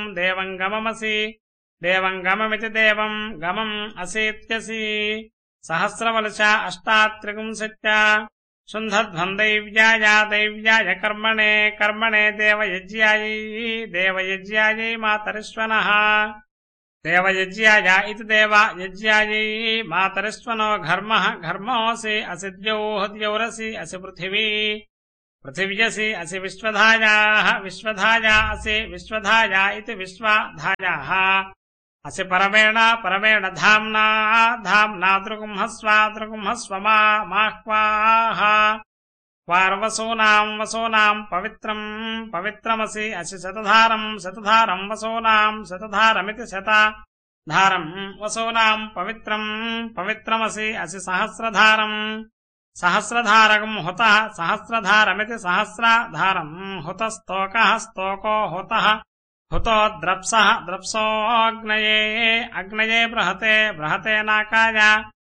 దేవం గమమసి దేవం గమమితి దేవం గమం అసేత్యసి సహస్రవలశ అష్టాత్రిగుంశత్య శుంధధ్వం దైవ్యాయ దైవ్యాయ కర్మణే కర్మణే దేవయజ్యాయై దేవయజ్యాయై మాతరిష్వనః దేవయజ్యాయ ఇది దేవయజ్యాయై మాతరిష్వనో ఘర్మః ఘర్మోऽसि असि द्यौः द्यौरसि असि पृथिवी पृथिव्यसि असि विश्वधायाः विश्वधाया असि विश्वधाया इति विश्वधायाः असि परमेण परमेण धाम्ना धाम्ना दृगुंहस्वा दृगुंहस्व मा माह्वाः क्वार्वसूनाम् वसूनाम् पवित्रम् पवित्रमसि असि शतधारम् शतधारम् वसूनाम् शतधारमिति शतधारम् वसूनाम् पवित्रम् पवित्रमसि असि सहस्रधारम् सहस्रधारकम् हुतः सहस्रधारमिति सहस्रधारम् हुतस्तोकः स्तोको हुतः हुतो द्रप्सः द्रप्सोऽग्नये अग्नये बृहते बृहते नाकाय